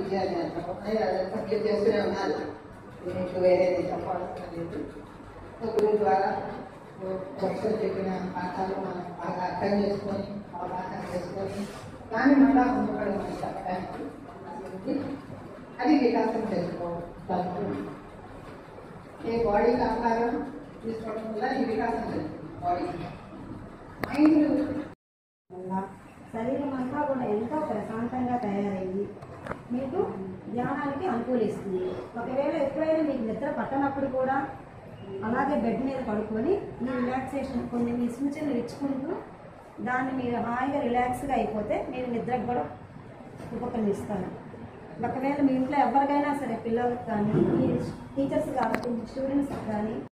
చేయాలి అంటాము అది అదంతా మీరు చేస్తూనే ఉన్నారు మీకు వేరేది చెప్పాల్సిన లేదు సో గురువు ద్వారా ప్రొఫెసర్ చెప్పిన పాఠాలు మనం బాగా అర్థం చేసుకొని అవగాహన చేసుకొని దాన్ని మళ్ళా ముందుపడి మనం చెప్పడానికి అది ఉంది. అది వికాసం చేసుకోవాలి ఏ బాడీకి ఆహారం తీసుకోవడం వల్ల ఈ వికాసం జరుగుతుంది బాడీ మైండ్ వల్ల శరీరం అంతా కూడా ఎంతో ప్రశాంతంగా తయారయ్యి మీకు ధ్యానానికి అనుకూలిస్తుంది ఒకవేళ ఎప్పుడైనా మీకు నిద్ర పట్టనప్పుడు కూడా అలాగే బెడ్ మీద పడుకొని మీ రిలాక్సేషన్ కొన్ని మీ సూచనలు ఇచ్చుకుంటూ దాన్ని మీరు హాయిగా రిలాక్స్గా అయిపోతే మీరు నిద్రకు కూడా ఉపక్రమిస్తారు ఒకవేళ మీ ఇంట్లో ఎవరికైనా సరే పిల్లలకు కానీ మీ టీచర్స్ కాబట్టి మీ స్టూడెంట్స్ కానీ